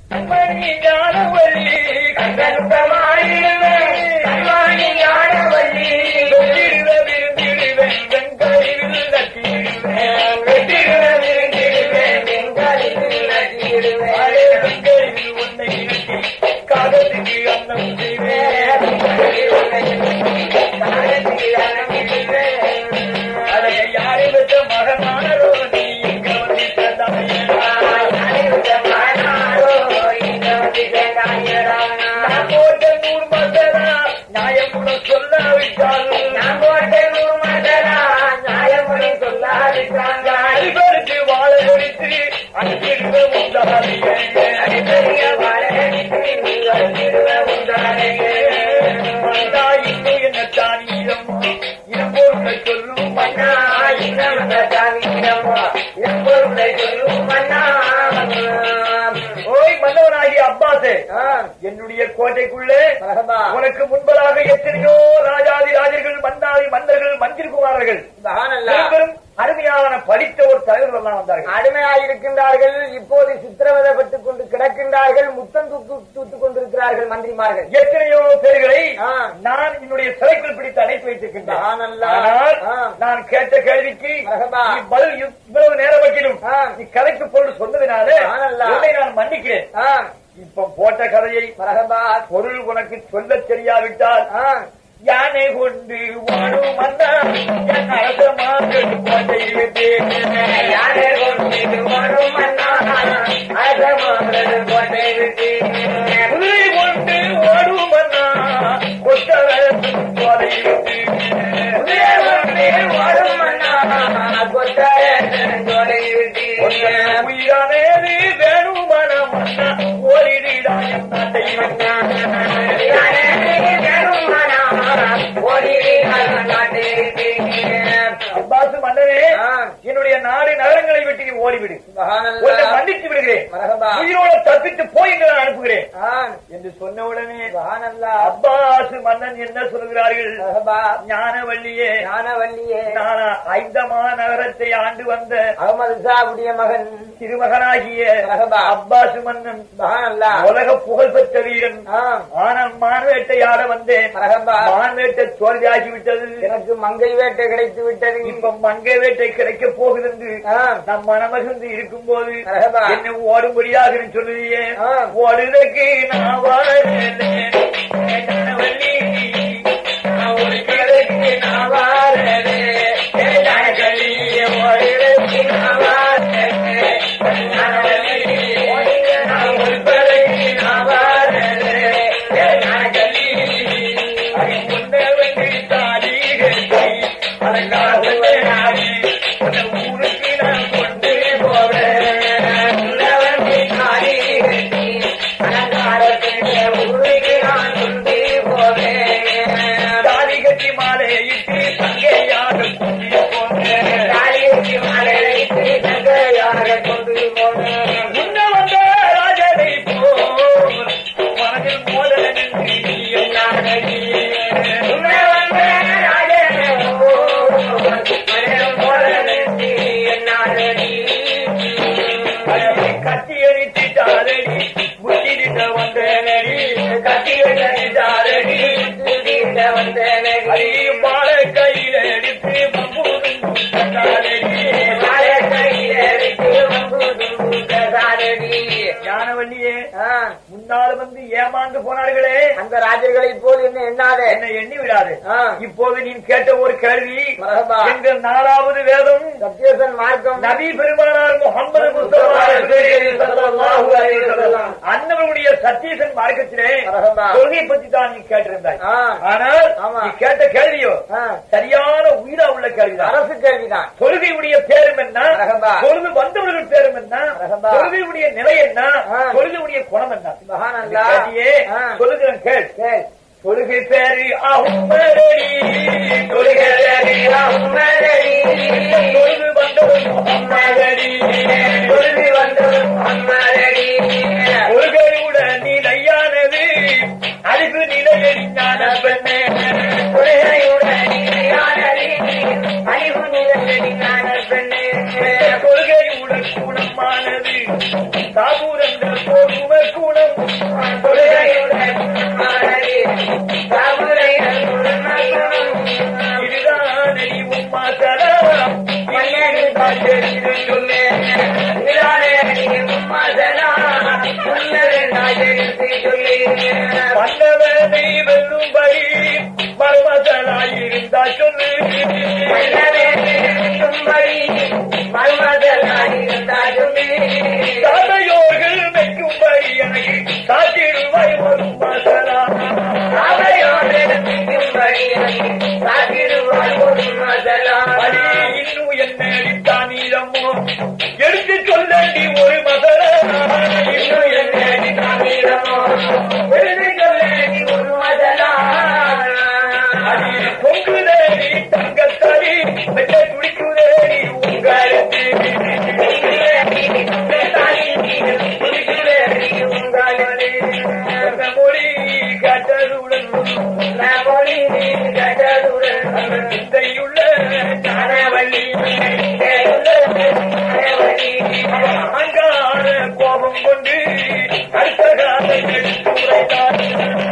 கண்மணி ஞானவல்லி கண்டமாயிடுவே கண்மணி ஞானவல்லி வெற்றிடுவ விருந்திடுவேன் வெண்களில் நட்டிடுவேன் வெற்றிடுவ விருந்திடுவேன் வெண்களில் நட்டிடுவேன் வெண்களில் உன்னை நட்டி காதலுக்கு அன்னம் செய்வேன் காதலுக்கு அன்னம் செய்வேன் அதை யாரை பெற்ற மகனானோ நீ இங்க வந்து தந்தாயடா யாரை பெற்ற மகனானோ இங்க வந்து தந்தாயடா நான் போட்ட நூறு மசரா நியாயமுடன் சொல்லாவிட்டால் நான் போட்ட நூறு மசரா நியாயமுடன் சொல்லாவிட்டாங்க அடிபடுத்து வாழ ஒழித்து அடிப்பிடுவ உண்டாரியே அடிப்பெரிய வாழ ஒழித்து அடிப்பிடுவ உண்டாரியே மன்னா இன்னும் என்ன தானியம் இருப்பொருளை சொல்லும் மன்னா இன்னும் என்ன தானியம் இருப்பொருளை சொல்லும் மன்னா ஓய் மன்னவனாகிய அப்பாசே என்னுடைய கோட்டைக்குள்ளே உனக்கு முன்பதாக எத்தனையோ ராஜாதி ராஜர்கள் மன்னாதி மன்னர்கள் மந்திரி குமாரர்கள் பெரும் பெரும் அருமையான படித்த ஒரு தலைவர்கள் எல்லாம் வந்தார்கள் அடிமையாயிருக்கின்றார்கள் இப்போது சித்திரவதைப்பட்டுக் கொண்டு கிடக்கின்றார்கள் முத்தம் தூத்து தூத்துக் கொண்டிருக்கிறார்கள் மந்திரிமார்கள் எத்தனையோ பேர்களை ஆ. நான் என்னுடைய சிறைக்குள் பிடித்து அடைத்து வைத்திருக்கின்றேன் ஆனல்லா. ஆனால் ஆ. நான் கேட்ட கேள்விக்கு மரகபா. நீ பதில் இவ்வளவு நேரம் வைக்கணும் ஆ. நீ கதைக்கு பொருள் சொன்னதினாலே ஆனல்லா. உன்னை நான் மன்னிக்கிறேன் ஆ, இப்ப போட்ட கதையை மரகபா. பொருள் உனக்கு சொல்லத் தெரியாவிட்டால் ஆ, யானை கொண்டு வாழும் மன்னா என் அரச மாங்கள் கோட்டை விட்டேன் யானை கொண்டு வாழும் மன்னா அரச மாங்கள் கோட்டை விட்டேன் குதிரை கொண்டு ஓடும் மன்னா கொத்தரசன் கோலை விட்டேன் குதிரை கொண்டு ஓடும் மன்னா கொத்தரசன் கோலை விட்டேன் உயிரானேது வேணும் மனம் மன்னா ஓரிடாயம் நாட்டை மன்னா அப்பாசு மன்னரே ஆ. என்னுடைய நாடு நகரங்களை விட்டு நீ ஓடிவிடு சுபஹானல்லாஹ். உன்னை மன்னித்து விடுகிறேன் மரகபா. உயிரோட தப்பித்து போய் என்று நான் அனுப்புகிறேன் ஆ, என்று சொன்ன உடனே சுபஹானல்லாஹ். அப்பாசு மன்னன் என்ன சொல்கிறார்கள் மரகபா. ஞானவல்லியே ஞானவல்லியே நான் ஐந்தமா நகரத்தை ஆண்டு வந்த அகமது ஷாவுடைய மகன் திருமகனாகிய மரகபா. அப்பாசு மன்னன் சுபஹானல்லாஹ். உலக புகழ் பெற்ற வீரன் ஆ, ஆனால் மான்வேட்டையாட வந்தேன் மரகபா. மான்வேட்டை தோல்வியாகிவிட்டது எனக்கு மங்கை வேட்டை கிடைத்து விட்டது இப்ப மங்கை வேட்டை கிடைக்க போகுது என்று ஆ, நம் மனமகிழ்ந்து இருக்கும் போது மரகபா. என்ன ஓடும்படியாக நீ சொல்லுறியே ஆ. ஓடுதற்கு நான் வாழறேன் கனவல்லி நான் ஒழிக்கிறதுக்கு நான் வாழறேன் கனகலி ஓடுதற்கு நான் வாழறேன் கனவல்லி நான் ஒழிப்பதற்கு நான் வாழறேன் கனகலி உன்னை வந்து தாடி கட்டி அதற்காக நாடி உன்னை ஊருக்கு நான் கொண்டு போவேன் உன்னை வந்து தாடி கட்டி அலங்காரத்துக்கு ஊருக்கு நான் கொண்டு போவேன் தாடி கட்டி மாலையிட்டு தங்கையாக கொண்டு போவேன் தாடி கட்டி மாலையிட்டு தங்கையாக கொண்டு போவேன் முன்ன வந்த ராஜனை போல் மனதில் மோதல நின்று என்னானடி முன்ன வந்த ராஜனை போல் மனதில் மோதல நின்று என்னானடி கத்தி எரித்தாரடி முட்டிட்ட வந்தேனடி கத்தி எரித்தாரடி முட்டிட்ட வந்தேனடி மாலை கையில எடுத்து மம்பூதும் கட்டாரடி மாலை கையில எடுத்து மம்பூதும் கட்டாரடி ஞானவல்லியே ஆ, முன்னால் வந்து ஏமாந்து போனார்களே அந்த ராஜர்களைப் போல் என்ன எண்ணாதே என்னை எண்ணி விடாது ஆ, இப்போது நீ கேட்ட ஒரு கேள்வி மரகபா. எங்கள் நாலாவது வேதம் சத்யசன் மார்க்கம் நபி பெருமானார் முகமது முஸ்தபா ஸல்லல்லாஹு அலைஹி வஸல்லம் அன்னவருடைய சத்தீசன் மார்க்கத்திலே மரகபா. கொள்கை பற்றி தான் நீ கேட்டிருந்தாய் ஆ, ஆனால் ஆமா. நீ கேட்ட கேள்வியோ ஆ, சரியான உயிரா உள்ள கேள்விதான் அரசு கேள்விதான் தொழுகையுடைய பேரும் என்ன மரகபா. தொழுது வந்தவர்கள் பேரும் என்ன மரகபா. தொழுகையுடைய நிலை என்ன ஆ. தொழுகையுடைய குணம் என்ன சுபஹானல்லாஹ். கேட்டியே ஆ. சொல்லுகிறேன் கேள் கேள். தொழுகை பேரு அஹ்மதடி தொழுகை பேரு அஹ்மதடி தொழுது வந்தவன் முஹம்மதடி தொழுது வந்தவன் முஹம்மதடி தொழுகையுட நிலையானது அறிவு நிலையடி ஞான பெண்ணே தொழுகையுட நிலையானது அறிவு நிலையடி ஞான பெண்ணே கொள்கையுடன் குணமானது சாபூரங்கள் போகும மன்னவனை வெல்லும்படி மருமதனாயிருந்தா சொல்லு தாதையோர்கள் வைக்கும்படி எனக்கு சாத்திடுவாய் ஒரு மசலா அடி இன்னும் என்ன அடித்தான் நீளமோ எடுத்து சொல்லி ஒரு மசலா இன்னும் என்ன அடித்தான் நீளமோ அடி பொங்குதேடி தங்கத்தடி வெட்ட குடிக்குதேடி உங்களுக்கு சொன்ன மொழி கட்டதுடன் சிந்தையுள்ள ஞானவள்ளி அங்கார கோபம் கொண்டு அடுத்த காலை உரைத்தார்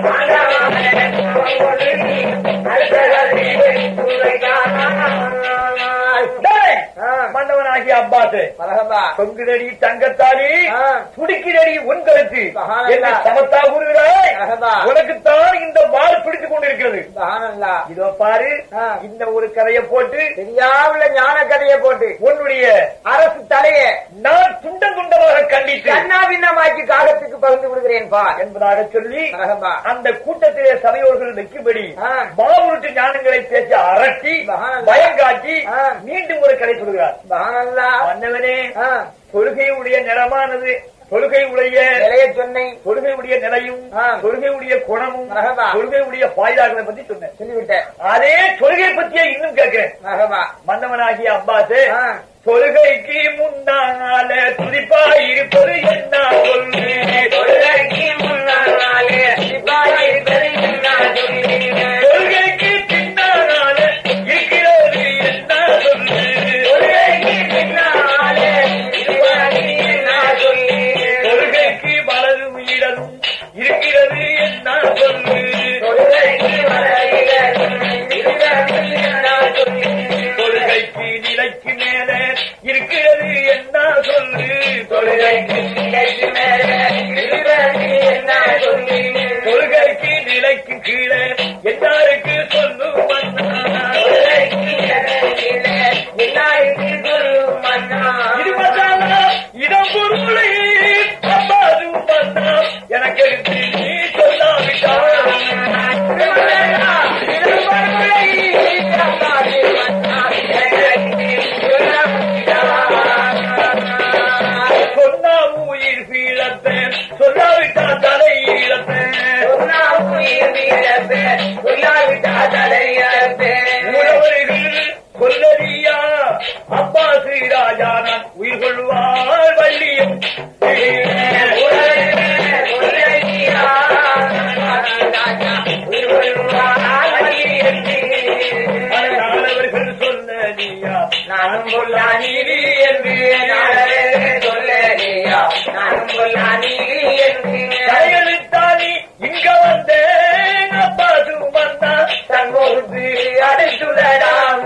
டேய், மன்னவனாகிய அப்பாசு பொங்குதடி தங்கத்தாடி ஆ. துடிக்கிறடி உன் கருத்து மகானல்லா. என்ன சமத்தா கூறுகிறாய் மகதா. உனக்குத்தான் இந்த வாள் பிடித்துக் கொண்டிருக்கிறது இதோ பாரு ஆ. இந்த ஒரு கதையை போட்டு தெரியாவுள்ள ஞான கதையை போட்டு உன்னுடைய அரசு தலைய நான் துண்டம் துண்டமாக கண்டித்து கண்ணாபின்னமாக்கி காகத்துக்கு பகிர்ந்து விடுகிறேன் பா என்பதாக சொல்லி மகதா. அந்த கூட்டத்திலே சபையோர்கள் வைக்கும்படி ஆ. மாவுருட்டு ஞானங்களை பேசி அரட்டி மகானல்லா. பயங்காட்டி ஆ. மீண்டும் ஒரு கதை சொல்கிறார் மகானல்லா மன்னவனே ஆ, தொழுகையுடைய நிலமானது தொழுகையுடைய நிலைய சொன்னை தொழுகையுடைய நிலையும் ஆ. தொழுகையுடைய குணமும் மகதா. தொழுகையுடைய பாய்தாக்களை பத்தி சொன்னேன் சொல்லிவிட்டேன் அதே தொழுகை பத்தியே இன்னும் கேட்கிறேன் மகபா மன்னவனாகிய அப்பாசு ஆ. தொழுகைக்கு முன்னால துடிப்பா இருப்பது என்ன சொல்லு தொழுகைக்கு பின்னால இருக்கிறது என்ன சொல்லு தொழுகைக்கு வலதும் இடதும் இருக்கிறது என்ன சொல்லு தொழுகைக்கு நிலைக்கு மேல இருக்கிறது என்ன சொல்லு தொழுகைக்கு தொழுகைக்கு நிலைக்கு கீழே எல்லாருக்கு சொல்லு மன்னா இது மசாலா இடம் பொருளை அப்பாது மன்னா எனக்கு எடுத்து நீ சொன்னா உயிர் பீழத்தை சொல்லாவிட்டா தலை உறவர்கள் கொல்லறியா அப்பா ஸ்ரீராஜா நான் உயிர் கொள்வார் வள்ளியும் நாளவர்கள் சொல்லறியா நானும் பொல்லானீரி என்று நாளவே சொல்லறியா நானும் பொல்லானீரி என்று தலையெழுத்தாணி இங்க வந்தேன் அப்பா சுமந்தா தங்கோது அடைத்துடலாம்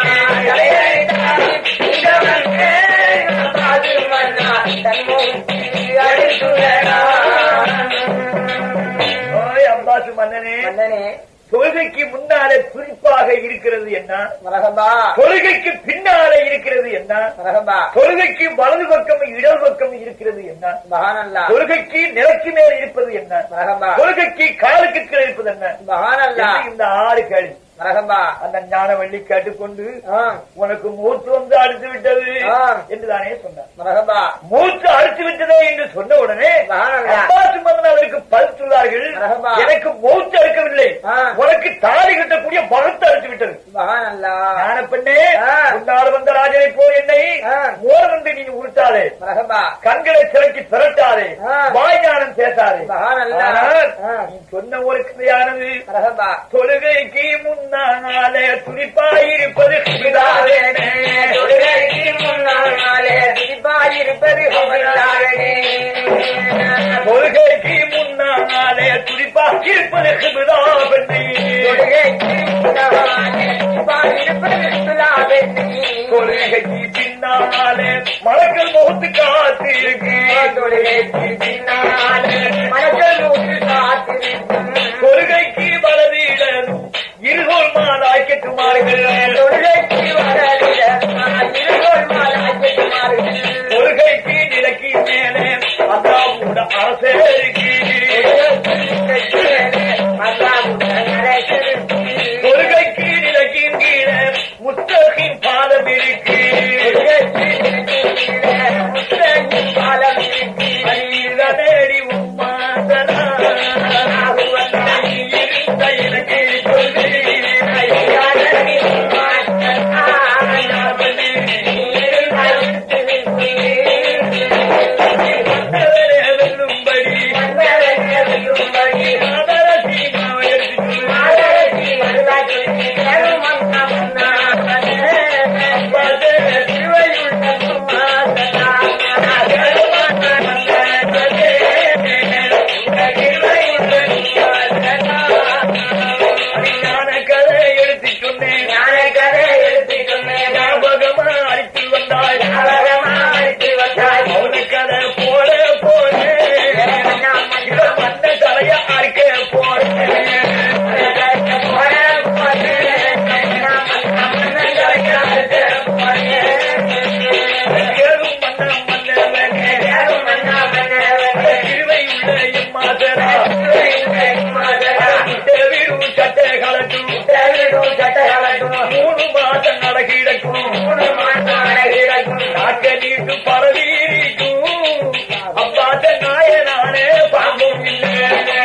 இங்க வந்தேன் பாது மன்னா தங்கோது அடைத்துடலாம் ஓய் அப்பாசு மன்னனே மன்னனே தொழுகைக்கு முன்னாலே குறிப்பாக இருக்கிறது என்ன மரகபா தொழுகைக்கு பின்னாலே இருக்கிறது என்ன மரகபா தொழுகைக்கு வலது பக்கம் இடது பக்கம் இருக்கிறது என்ன மகானல்லா தொழுகைக்கு நிலக்கு மேல் இருப்பது என்ன மரகபா தொழுகைக்கு காலுக்கு கீழே இருப்பது என்ன மகானல்லா என்று இந்த ஆறு கேள்வி மரகபா அந்த ஞானவள்ளி கேட்டுக்கொண்டு ஆ, உனக்கு மூத்து வந்து அடித்து விட்டது ஆ. என்று தானே சொன்னார் மரகபா மூச்சு அடித்து விட்டதே என்று சொன்ன உடனே மகானல்லா. அப்பாசு மன்னன் அவருக்கு பதில் சொன்னார்கள் மரகபா. எனக்கு மூச்சு அறுக்கவில்லை ஆ. உனக்கு தாலி கட்டக்கூடிய மகத்து அடித்து விட்டது மகானல்லா ஞான பெண்ணே ஆ. உன்னால் வந்த ராஜனை போ என்னை ஆ. மோரந்து நீ உருட்டாதே மரகபா கண்களை திறக்கி திரட்டாதே ஆ. வாய் ஞானம் பேசாதே மகானல்லா ஆனால் ஆ. நீ சொன்ன ஒரு கதையானது மரகபா தொழுகைக்கு முன்னாலே துடிப்பாயிருப்பது பிதாவேனே. தொழுகைக்கு முன்னாலே துடிப்பாயிருப்பது அவனாலே. தொழுகைக்கு முன்னாலே பின்னாலே துடிப்பா இருப்பது ஹிபுதா பெண்ணை கொள்கைக்கு பின்னாலே மலக்கள் முகத்து காத்து இருக்கு கொள்கைக்கு பலவீடர் இருகோல் மாதாய் கெட்டுமார்கள் கொள்கைக்கு நிலக்கி மேலே அல்லாவோட அரசேருக்கு கொள்கைக்கு நிலக்கின் கீழே முத்தகின் பாதம் இருக்கு அடிதடி உம்மாதனா இருந்த எனக்கு வெல்லும்படி அதரசி ஞான கதை எடுத்து சொன்னேன் ஞாபகமா அடித்து வந்தாய் அவனு கதை போல போல வந்த தலைய அறுக்க போறேன் ஏதும் மன்ன மன்னவனே கிருவை உள்ள எம்மாதரா தேவிரும் சட்டை கலட்டும் மூணு மாதம் நடக்கிடக்கும் நாக்க நீட்டு பரவீரிக்கும் அப்பாட்ட நாயனானே பாம்பும் இல்லை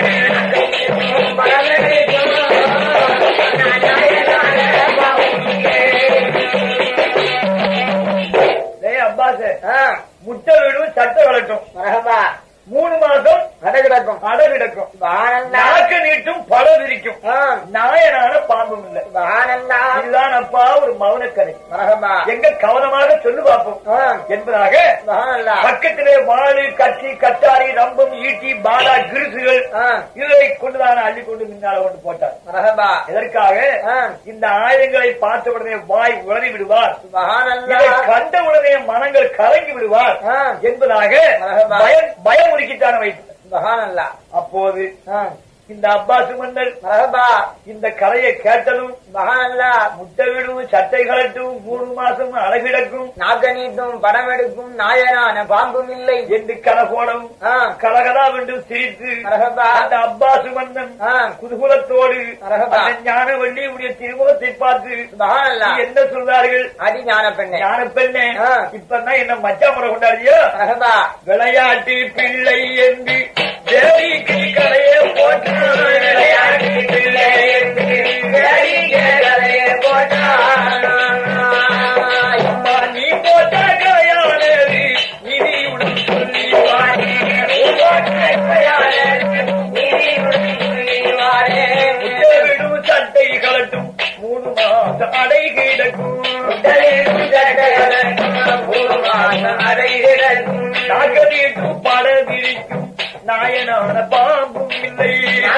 டேய் அப்பாசே முட்டை வீடும் சட்டை கலட்டும் மூணு மாசம் அடகிடக்கும் அடவிடக்கும் வானந்தா நாக்க நீட்டும் பட விரிக்கும் நாயனான பாம்பும் இல்லை வானந்தா இதுதான் அப்பா ஒரு மௌனக்கதை மரகமா எங்க கவனமாக சொல்லு பார்ப்போம் என்பதாக வானந்தா பக்கத்திலே வாளு கத்தி கத்தாரி ரம்பம் ஈட்டி பாலா கிருசுகள் இதை கொண்டுதான் அள்ளி கொண்டு முன்னால கொண்டு போட்டார் மரகமா எதற்காக ஆ. இந்த ஆயுதங்களை பார்த்த உடனே வாய் உளறி விடுவார் வானந்தா இதை கண்ட உடனே மனங்கள் கலங்கி விடுவார் ஆ. என்பதாக மரகபா. பயம் பயம் உருக்கித்தான வைத்து வானந்தா அப்போது இந்த அப்பாசு மன்னர் மரகபா இந்த கதையை கேட்டதும் வானந்தா முட்டை விடும் சட்டை கலட்டும் மூணு மாசம் அழகிடக்கும் நாக்க நீட்டும் படம் எடுக்கும் நாயனான பாம்பும் இல்லை என்று கலகோடம் ஆ. கலகலா என்று சிரித்து மரகபா. அந்த அப்பாசு மன்னன் ஆ. குதூகலத்தோடு மரகபா. அந்த ஞானவள்ளி உடைய திருமுகத்தை பார்த்து வானந்தா நீ என்ன சொல்றார்கள் அடி ஞான பெண்ணே ஞான பெண்ணே ஆ. இப்பதான் என்ன மச்சா முறை கொண்டாடியோ மரகபா விளையாட்டு பிள்ளை என்று தேவிக்கு கலையே போட்டான் விளையாட்டு பிள்ளை என்று தேவிக்கு கலையே போட்டான் அம்மா நீ போட்ட கலையானது நிதியுடன் சொல்லி வாரே நீ போட்ட கலையானது நிதியுடன் சொல்லி வாரே முட்டவிடும் சட்டை கலட்டும் மூணு மாசம் அடை கிடக்கும் முட்டவிடும் சட்டை கலட்டும் மூணு மாசம் அடை கிடக்கும் நாகதீட்டும் பட விரிக்கும் நாயனான பாம்பும் இல்லை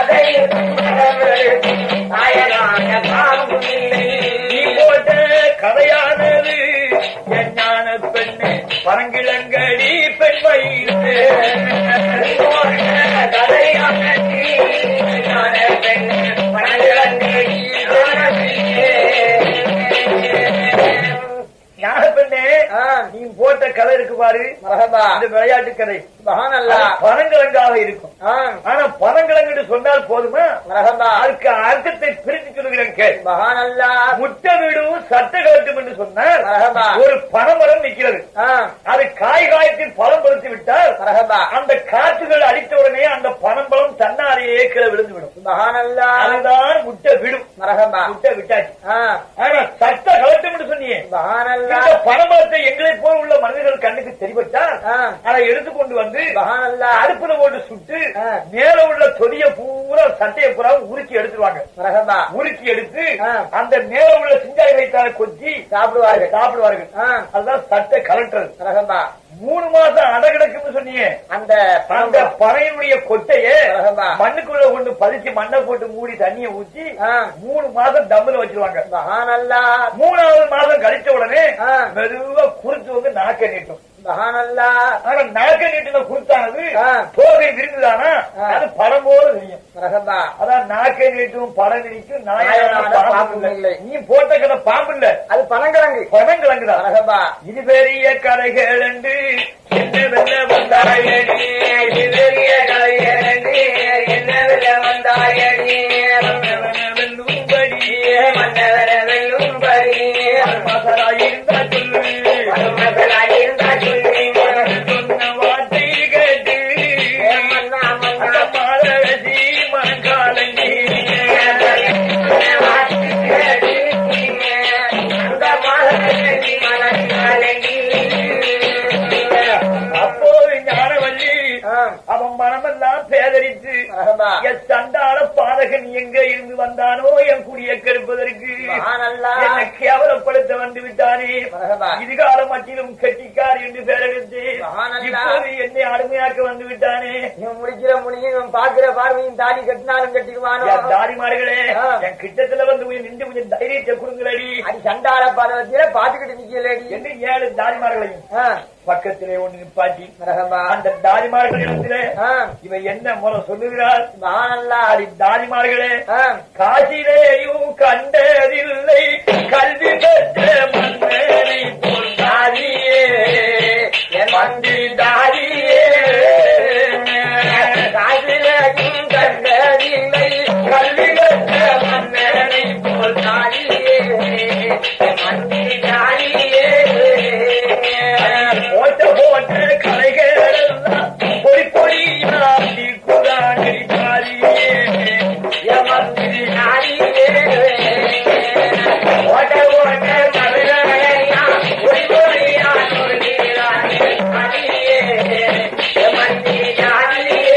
நாயனான பாம்பும் இல்லை நீ போட்ட கதையானது என் ஞான பெண்ணு பரங்கிழங்கடி பெண்மையிலே கதையானது ஞான பெண்ணு பரங்கிழங்கடி ஞான பெண்ணே ஆ. நீ போட்ட கதை இருக்கு பாரு மரகபா அந்த விளையாட்டு கதை மகானல்லா பனங்கிழங்காக இருக்கும் ஆ ஆனா பனங்கிழங்கு சொன்னால் போதுமா மரகபா அதுக்கு அர்த்தத்தை பிரித்து சொல்லுகிறேன் கேள் மகானல்லா முட்டை வீடும் சட்ட கலட்டும் என்று சொன்னால் மரகபா ஒரு பனைமரம் நிற்கிறது ஆ அது காய் காயத்தில் பழம் பறித்து விட்டால் மரகபா அந்த காற்றுகள் அடித்த உடனே அந்த பனம்பழம் தன்னாலேயே கீழே விழுந்து விடும் மகானல்லா அதுதான் முட்டை விடும் மரகபா முட்டை விட்டாச்சு ஆ ஆனா சட்ட கலட்டும் என்று சொன்னியே மகானல்லா இந்த பனமரத்தை எங்களை போல் உள்ள மனிதர்கள் கண்ணுக்கு தெரிவித்தால் ஆ அதை எடுத்துக்கொண்டு வந்து மகானல்லா அடுப்புல போட்டு சுட்டு ஆ. மேல உள்ள தொலிய பூரா சட்டையை பூரா உருக்கி எடுத்துருவாங்க மரகபா உருக்கி எடுத்து ஆ. அந்த மேல உள்ள சிஞ்சாய் வைத்தால கொத்தி சாப்பிடுவார்கள் சாப்பிடுவார்கள் ஆ அதுதான் சட்டை கலட்டுறது மரகபா மூணு மாசம் அடகிடக்குன்னு சொன்னீங்க அந்த அந்த பணம் பனையினுடைய கொட்டையே ஆமா. மண்ணுக்குள்ள கொண்டு பதிச்சு மண்ணை போட்டு மூடி தண்ணியை ஊத்தி ஆ. மூணு மாசம் தம்முல வச்சிருவாங்க மகானல்லா மூணாவது மாசம் கழிச்ச உடனே ஆ. மெதுவா குருத்து வந்து நாக்க நீட்டும் மகானல்லா ஆனா நாக்க நீட்டின குருத்தானது ஆ. தோகை விரிந்துதானா ஆ. அது படம் போல தெரியும் ரகபா அதான் நாக்கை நீட்டும் படம் நீட்டும் நாயனான நாயனான பாம்பு பாம்பு இல்லை. இல்லை நீ போட்ட கதை பாம்பு இல்ல அது பனங்கிழங்கு படம் கிளங்குதான் ரகபா இது பெரிய கதைகள் என்று என்ன வெல்ல வந்தாயடி இது பெரிய கதைகள் என்று என்ன வெல்ல வந்தாயடி மன்னவன வெல்லும்படி மன்னவன வெல்லும்படி மசராயிருந்தா சொல்லு மசராயிருந்தா சொல்லு சொன்ன வார்த்தை கேட்டு மன்னா மன்னா அந்த மாலரசி மனக்காலங்கி அப்போது ஞானவல்லி அவன் மனமெல்லாம் பேதரித்து ரகபா என் சண்டாள பாதகன் எங்க இருந்து வந்தானோ என் குடியை கெடுப்பதற்கு மகானல்லா என்னை கேவலப்படுத்த வந்து விட்டானே ரகபா இதுகால மட்டிலும் கெட்டிக்கார் என்று பெயரெடுத்து மகானல்லா. இப்போது என்னை அடிமையாக்க வந்து விட்டானே இவன் முடிக்கிற முடியும் இவன் பாக்குற பார்வையும் தாடி கட்டினாலும் கட்டிக்குவானோ என் தாரிமார்களே ஆ. என் கிட்டத்துல வந்து கொஞ்சம் நின்று கொஞ்சம் தைரியத்தை கொடுங்களடி அது சண்டாள பதவத்தில பாத்துக்கிட்டு நிக்கலடி என்று ஏழு தாரிமார்களையும் பக்கத்திலே ஒன்று நிப்பாட்டி ரகபா அந்த தாரிமார்களிடத்திலே இவன் என்ன முறை சொல்லுகிறார் மகானல்லா அடி தாரிமார்களே ஆ. காசிலேயும் கண்டதில்லை கல்வி பெற்ற மன்னனை போல் தாரியே என் மந்திரி தாரியே காசிலையும் கண்டதில்லை கல்வி பெற்ற மன்னனை போல் தாரியே மந்திரி தாடியே. போட்ட போட்ட கலைகளெல்லாம் பொடி பொடியாடி குரானி தாரியே என் மந்திரி தாடியே. ஓட்ட ஓட்ட கலைகளெல்லாம் பொடி பொடியாடி தாடியே. மந்திரி தாடியே.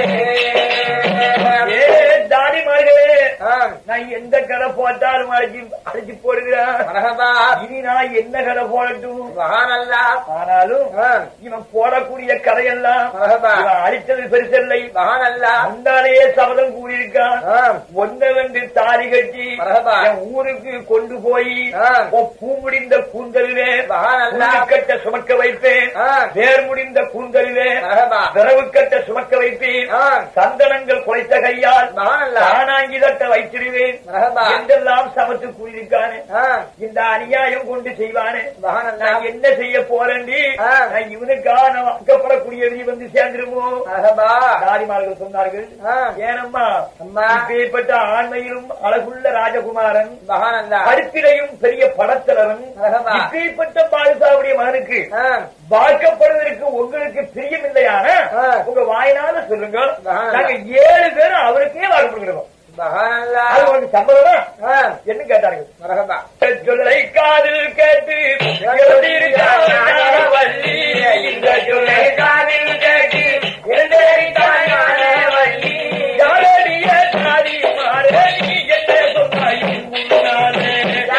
ஏ தாடிமார்களே ஆ. நான் எந்த கடை போட்டாலும் அழைச்சி அழைச்சி போடுகிறேன் மரகபா இனி நான் என்ன கடை போடட்டும் மகானல்லா ஆனாலும் ஆ. இவன் போடக்கூடிய கதையெல்லாம் மரகபா இவன் அழித்தது பெருசில்லை மகானல்லா முந்தாலேயே சபதம் கூறியிருக்கான் ஆ. ஒன்ன வந்து தாலி கட்டி மரகபா. என் ஊருக்கு கொண்டு போய் ஆ. உன் பூ முடிந்த கூந்தலிலே மகானல்லா கட்ட சுமக்க வைப்பேன் ஆ. வேர் முடிந்த கூந்தலிலே மரகபா விரவு கட்ட சுமக்க வைப்பேன் ஆ. சந்தனங்கள் குலைத்த கையால் மகானல்லா தானாங்கி தட்ட வைத்திருவேன் மரகபா என்றெல்லாம் சமத்து கூறியிருக்கானே ஆ. இந்த அநியாயம் கொண்டு செய்வானே மகானல்லா நான் என்ன செய்ய போறேன்டி ஆ. நான் இவனுக்காக நான் வாக்கப்படக்கூடிய விதி வந்து சேர்ந்துருமோ மரகபா தாரிமார்கள் சொன்னார்கள் ஆ. ஏனம்மா அம்மா இப்பேற்பட்ட ஆண்மையிலும் அழகுள்ள ராஜகுமாரன் மகானல்லா கருத்திலையும் பெரிய படத்தலவன் மரகபா. இப்பேற்பட்ட பாதுசாவுடைய மகனுக்கு ஆ. வாக்கப்படுவதற்கு உங்களுக்கு பிரியமில்லையான ஆ. உங்க வாயினால சொல்லுங்க ஆ. நாங்க ஏழு பேரும் அவருக்கே வாக்கப்படுகிறோம் மகானல்லா அது உங்களுக்கு சம்மதமா ஆ. என்ன கேட்டார்கள் மரகபா சொல்லை காதில் கேட்டு எழுதியிருக்காங்க வள்ளி இந்த சொல்லை காதில் கேட்டு எழுதியிருக்காங்க வள்ளி யாரடிய தாடி மாறே நீ என்ன சொன்னாய் முன்னாலே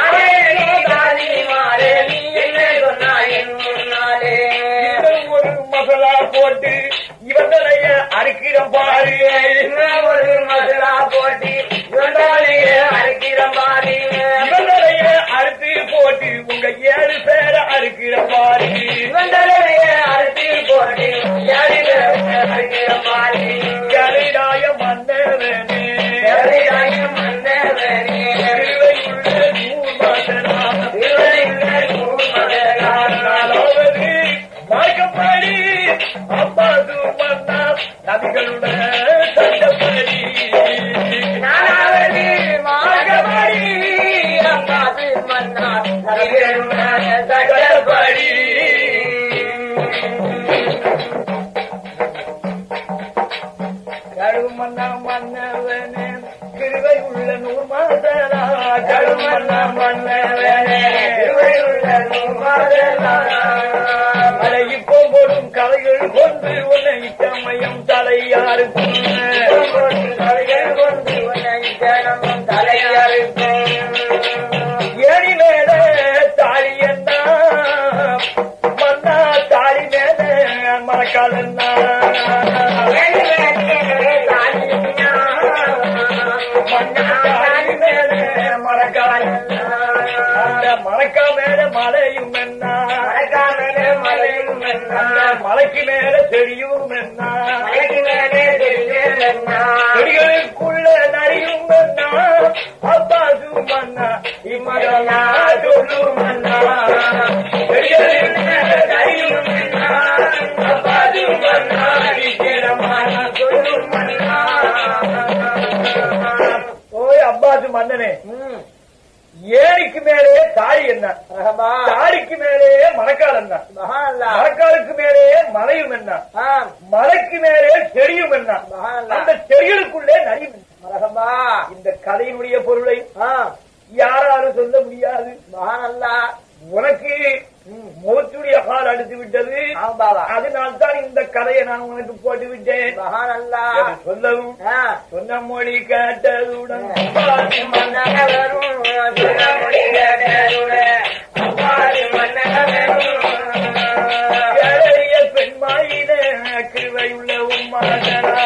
இன்னும் ஒரு மசாலா போட்டு இவங்களைய அறுக்கிறம் பாரு ஒரு மதுரா போட்டி இவனாலேயே அரைக்கிற மாதிரி இவங்களைய அறுத்து போட்டு உங்க ஏழு பேரை அறுக்கிறம் பாரு இவனாலேயே அரைச்சி போட்டி யாரிலே அரைக்கிற மாதிரி கலைடாய மன்னவனே எவரிடாயும் மன்னவனே திருவையுள்ள நூல் மகனான இவனையுள்ள நூல்மகனான நாலாவது மார்க்கப்படி அப்பாது மன்னா நபிகளுடைய சட்டப்படி நாலாவது மார்கபடி அப்பாது மன்னா நபிகளுடைய சட்டப்படி கருமன்னா மன்னவனே கிருவை உள்ள நூறு மாதரா கருமன்னா மன்னவனே திருவையுள்ள நூல்மகனான அலை இப்போ போடும் கலைகள் கொண்டு உன்னை இச்சமயம் தலையாருக்கும் தலைகள் கொண்டு உன்னை ஜனமும் தலையறுக்கும் ஏறி மேல தாலி என்ன மன்னா தாலி மேல மலைக்கு மேல செடியும் என்ன மலைக்கு மேலே தெரியும் என்ன செடிகளுக்குள்ள நரியும் மன்னா அப்பாசும் மன்னா இம்மதனா சொல்லும் மன்னா செடிகளுக்குள்ள நரியும் மன்னா அப்பாசும் மன்னா நிச்சயமான சொல்லும் மன்னா ஓய் அப்பாசு மன்னனே ம், ஏரிக்கு மேலே தாய் என்ன ரஹபா. தாடிக்கு மேலே மணக்கால் என்ன மகானல்லா. மணக்காலுக்கு மேலே மலையும் என்ன ஆ, மலைக்கு மேலே செடியும் என்ன மகானல்லா. அந்த செடிகளுக்குள்ளே நரியும் என்ன ரஹபா. இந்த கதையினுடைய பொருளை ஆ, யாராலும் சொல்ல முடியாது மகானல்லா. உனக்கு ம், முகத்துடைய கால் அடித்து விட்டது ஆமா பாபா. அதனால் தான் இந்த கதையை நான் உனக்கு போட்டு விட்டேன் மகானல்லா. என்று சொல்லவும் ஆ, சொன்ன மொழி கேட்டதுடன் அப்பாவி மன்னகவரும் சுடமுடி கேட்டருடன் அப்பாவி மன்னகவரும் ஏழைய பெண்மாயிலே கிருவை உள்ள உம்மாதனா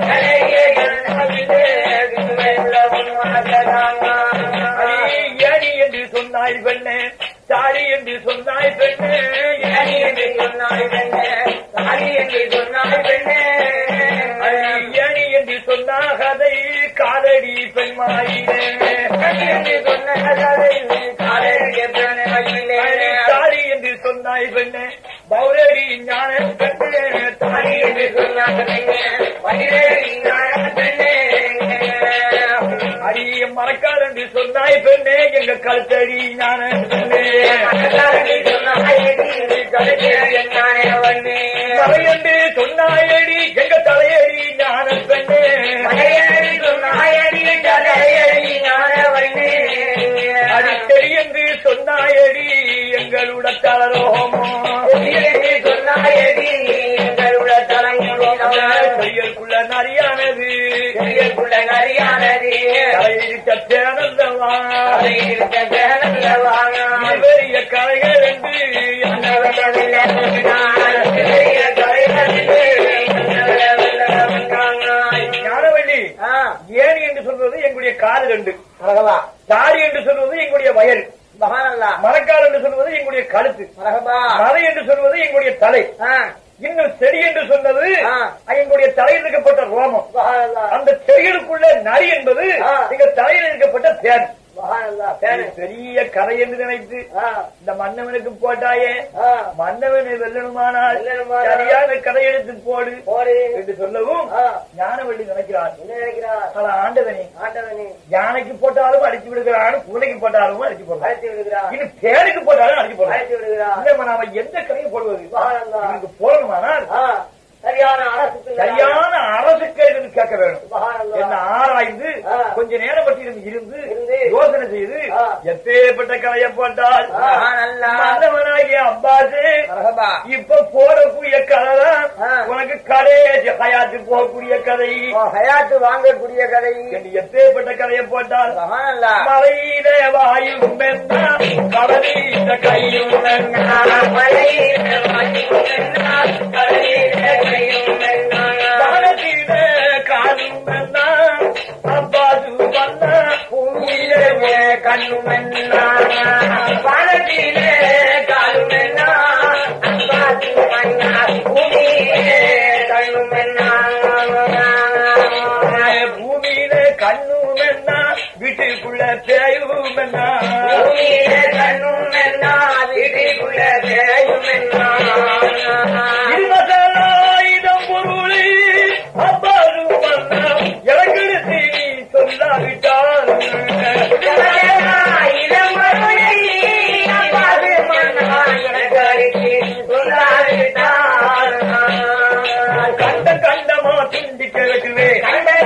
ஏணி என்று சொன்னாய் பெண்ணே சாரி என்று சொன்னாய் பெண்ணே ஏணி என்று ஏணி என்று சொன்னா கதை காதடி பெண்மாயிலே தாடி என்று சொன்னாய் பெண்ணே பௌரடி ஞான பெண்ணே தாடி என்று அடிய மறக்காத என்று சொன்னாய் பெண்ணே எங்க கழுத்தடி ஞான பெண்ணே தலையென்று சொன்னாயடி எங்க தலையடி ஞான பெண்ணே அடிக்கடி என்று சொன்னாயடி எங்களோட தலரோமோ கையல்குள்ள நரியானது தலையிட்ட பேனந்தவா பெரிய கலைகள் என்று ஞானவள்ளி ஏணி என்று சொல்வது எங்களுடைய காது ரெண்டு தாடி என்று சொல்வது எங்களுடைய வயல் மரக்கால் என்று சொல்வது எங்களுடைய கழுத்து மலை என்று சொல்வது எங்களுடைய தலை இன்னும் செடி என்று சொன்னது ஆ. எங்களுடைய தலையில் இருக்கப்பட்ட ரோமம் அந்த செடிகளுக்குள்ள நரி என்பது ஆ. எங்க தலையில் இருக்கப்பட்ட தேன் பேரு. பெரிய கதை என்று நினைத்து ஆ, இந்த மன்னவனுக்கு போட்டாயே ஆ, மன்னவனை வெல்லணுமானால் வெல்லணுமானால் சரியான கதை எடுத்து போடு போடு. என்று சொல்லவும் ஆ, ஞானவள்ளி நினைக்கிறான் என்ன நினைக்கிறார்? பல ஆண்டவனே ஆண்டவனே, யானைக்கு போட்டாலும் அடிச்சு விடுகிறான் பூனைக்கு போட்டாலும் அடிச்சு போடுறான் அழைத்து விடுகிறார். இன்னும் தேனுக்கு போட்டாலும் அடிச்சு போடுறான் அழைத்து விடுகிறார். இல்லம்மா நாம எந்த கதையை போடுவது சுபஹானல்லாஹ். இவனுக்கு போடணுமானால் ஆ, சரியான அரசு சரியான அரசுக்கு இருந்து கேட்க வேணும் சுபஹானல்லாஹ். என்ன ஆராய்ந்து ஆ. கொஞ்ச நேரம் பற்றி இருந்து இருந்து இருந்து. யோசனை செய்து ஆ. எப்பேற்பட்ட கலையை போட்டால் சுபஹானல்லாஹ். மன்னவனாகிய அப்பாசு மரஹபா. இப்ப போடக்கூடிய கதை தான் ஆ. உனக்கு கடைசி ஹயாத்து போகக்கூடிய கதை ஓ, ஹயாத்து வாங்கக்கூடிய கதை என்று எப்பேற்பட்ட கதையை போட்டால் சுபஹானல்லாஹ். மலையில வாயும் வெண்ணா கடலில கையும் வெண்ணா மலையில வாயும் வெண்ணா, கடலில கையும் வெண்ணா. வானத்தில காலும் வெண்ணா அப்பாது வண்ணா பூமியிலே கண்ணும் வெண்ணா. வானத்திலே காலும் வெண்ணா, அம்பாசி மண்ணா. பூமியிலே கண்ணும் வெண்ணா. பூமியில கண்ணும் வெண்ணா வீட்டுக்குள்ள பேயும் வெண்ணா பூமியிலே கண்ணும் வெண்ணா, வீட்டுக்குள்ள தேயும் வெண்ணா. இருபதாயிரம் பொருளை அப்பாது வண்ணா எனக்கு நீ சொல்லாவிட்டால் கண்ட கண்டமா துண்டிக்க வெட்டுவேன்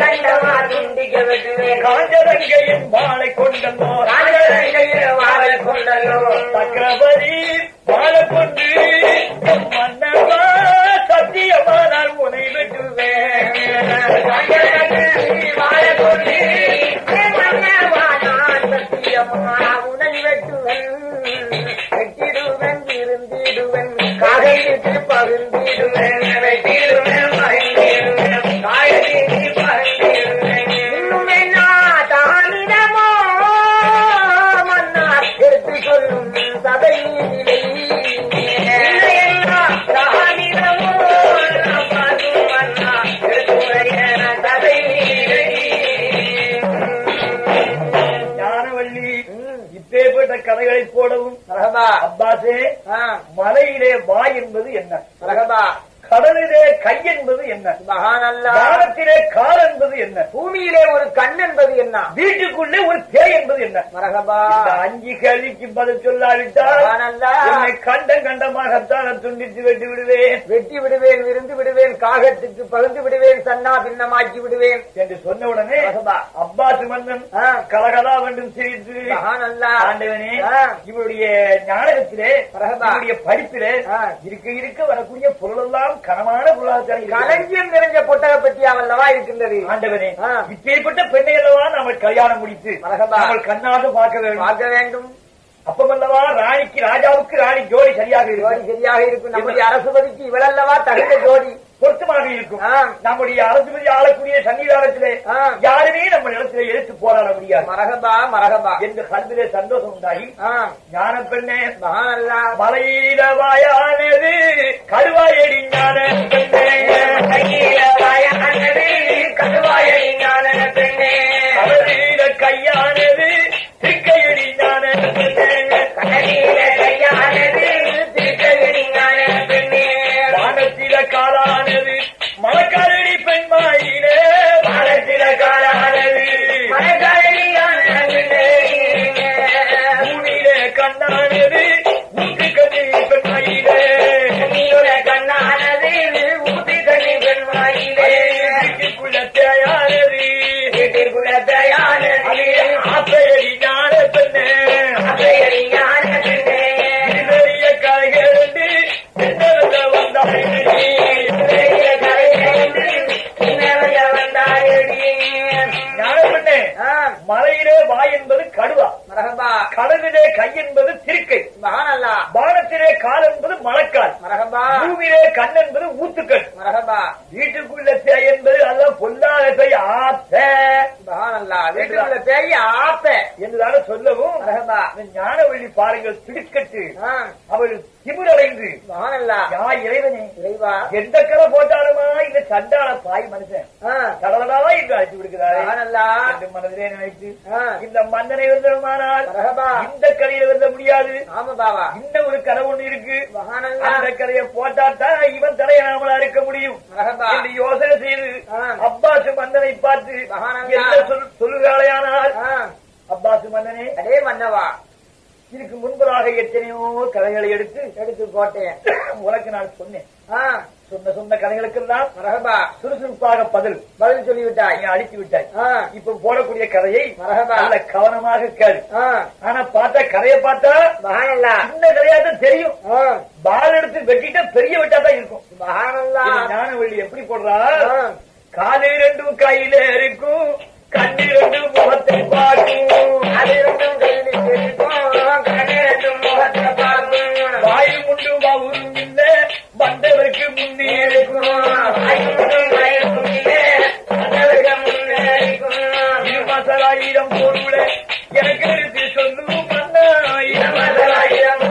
காஞ்சரங்கையின் வாழை கொண்டோ சக்கரவரி வாழை கொண்டு மன்னவா சத்தியமானால் உனை வெட்டுவேன் பகிர்ந்திடுவேன் வெட்டிடுவேன் மகிழ்ந்திடுவேன் காயத்தினை பகிர்ந்திடுவேன் இன்னும் என்ன தானிடமோ மன்னா எடுத்து சொல்லும் சபை தானிடமோ கதைகளை போடவும் மரகபா அப்பாசே ஆ, மலையிலே வாய் என்பது என்ன மரகபா கடலிலே கை என்பது என்ன மகானல்லா வானத்திலே கால் என்பது என்ன பூமியிலே ஒரு கண் என்பது என்ன வீட்டுக்குள்ளே ஒரு பேய் என்பது என்ன மரகபா இந்த அஞ்சு கேள்விக்கு பதில் சொல்லாவிட்டால் மகானல்லா என்னை கண்டம் கண்டமாகத்தான் நான் துண்டித்து வெட்டி விடுவேன் வெட்டி விடுவேன் விருந்து விடுவேன் காகத்துக்கு பகிர்ந்து விடுவேன் சன்னா பின்னமாக்கி விடுவேன் என்று சொன்ன உடனே மரகபா அப்பாஸ் மன்னன் ஆ, கலகலா வேண்டும் சிரித்து மகானல்லா ஆண்டவனே ஆ, இவருடைய ஞானகத்திலே மரகபா. இவருடைய படிப்பிலே ஆ. இருக்க இருக்க வரக்கூடிய பொருளெல்லாம் கனமான பொருளாதாரம் இருக்கிறது. களஞ்சியம் நிறைஞ்ச பொட்டக பெட்டியாவல்லவா இருக்கின்றது ஆண்டவனே ஆ. இப்பேற்பட்ட பெண்ணை அல்லவா நாம கல்யாணம் முடித்து மரகபா. நம்ம கண்ணாக பார்க்க வேண்டும் பார்க்க வேண்டும் அப்பமல்லவா ராணிக்கு ராஜாவுக்கு ராணி ஜோடி சரியாக ஜோடி இருக்கும் சரியாக இருக்கும் நம்முடைய அரசுபதிக்கு இவளல்லவா தகுந்த ஜோடி பொருத்தமாக இருக்கும் ஆ. நம்முடைய அரசுபதி ஆளக்கூடிய சன்னிதானத்திலே ஆ. யாருமே நம்ம இடத்திலே எடுத்து போராட முடியாது மரகபா மரகபா என்று கல்விலே சந்தோஷம் உண்டாகி ஆ, ஞான பெண்ணே மகானல்லா மலையில வாயானது கருவாயடி ஞான பெண்ணே கையில வாயானது, கருவாயடி ஞான பெண்ணே. கடலில கையானது திருக்கையடி ஞான பெண்ணே கடலில கையானது, திருக்கையடி ஞான பெண்ணே. வானத்தில காலானது மலக்காரடி பெண்மாயிலே வானத்தில காலானது மரக்காயடி ஞான பெண்ணே. பூமியிலே கண்ணானது ஊட்டு கண்ணி பெண்மாயிலே நீயுட கண்ணானது, ஊத்தி தண்ணி பெண்மாயிலே. வீட்டுக்குள்ள தேயானது வீட்டிற்குள்ள தயானது, அதிலே ஆசையடி ஞான பெண்ணே அசையடி ஞான பெண்ணே. பெரிய கரைகளண்டு பெண்ணெழுத வந்தாயடி பெரிய கரையிலிருந்து சின்னவங்க வந்தாயடி. ஞான பெண்ணே ஆ, மலையிலே வாய் என்பது கடுவா மரகபா கடலிலே கை என்பது திருக்கை மகானல்லா வானத்திலே கால் என்பது மழைக்கால் மரகபா பூமியிலே கண் என்பது ஊத்துக்கள் மரகபா வீட்டுக்குள்ள பேய் என்பது அல்ல பொல்லாத பேய் ஆத்த மகானல்லா வீட்டுக்குள்ள பேய் ஆப்ப என்றுதான சொல்லவும் மரகபா இந்த ஞானவள்ளி பாருங்கள் திடுக்கட்டு ஆ, அவள் திமிரடைந்து மகானல்லா யா இறைவனே இறைவா எந்த கரை போட்டாலுமா இந்த சண்டாள பாய் மனுஷன் ஆ, கடலடாவா என்று அழைத்து விடுகிறாரே மகானல்லா என்று மனதிலே நினைத்து ஆ, இந்த மன்னனை வெல்லணுமானால் மரகபா இந்த கரையில வெல்ல முடியாது ஆமா பாவா இந்த ஒரு கரை ஒண்ணு இருக்கு மகானல்லா அந்த கரையை போட்டாத்தான் இவன் தலையணாமலா இருக்க முடியும் மரகபா என்று யோசனை செய்து ஆ. அப்பாசு மன்னனை பார்த்து மகானல்லா. என்ன சொல் சொல்லுகிறாளையானால் ஆ, அப்பாசு மன்னனே அடே மன்னவா இதுக்கு முன்பதாக எத்தனையோ கதைகளை எடுத்து எடுத்து போட்டேன் உனக்கு நான் சொன்னேன் ஆ, சொன்ன சொன்ன கதைகளுக்கெல்லாம் மரகபா சுறுசுறுப்பாக பதில் பதில் சொல்லிவிட்டாய் நீ அழித்து விட்டாய் ஆ, இப்ப போடக்கூடிய கதையை மரகபா நல்ல கவனமாக கேள் ஆ, ஆனா பார்த்தா கதையை பார்த்தா மகானல்லா சின்ன கதையா தான் தெரியும் ஆ, பால் எடுத்து வெட்டிட்டா பெரிய வெட்டா தான் இருக்கும் மகானல்லா இது ஞானவள்ளி எப்படி போடுறா ஆ, காது ரெண்டும் கையில இருக்கும் கண்ணு ரெண்டும் முகத்தை பார்க்கும் அது ரெண்டும் கையில் இருக்கும் கண்ணு ரெண்டும் முகத்தை பார்க்கும் வாயு முண்டு வவுரும் இல்ல வந்தவருக்கு முன்னே இருக்கும் இரு மசாலாயிரம் பொருளை எனக்கு எடுத்து சொல்லும் மன்னா இரு மசாலாயிரம்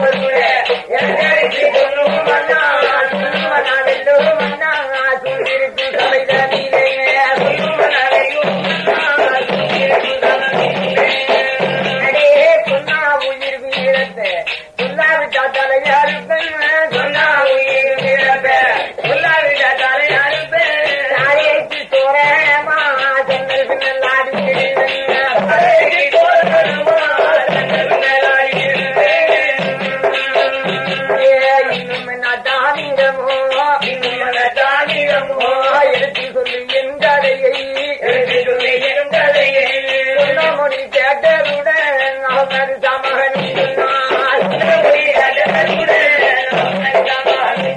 எடுத்து சொல்லு என் கதையை எடுத்து சொல்லு என் கதையை சொன்னமொழி கேட்டதுடன் அவனது சமகன் சொன்னார் சொன்னமொழி கேட்டதுடன் அவனது சமகன்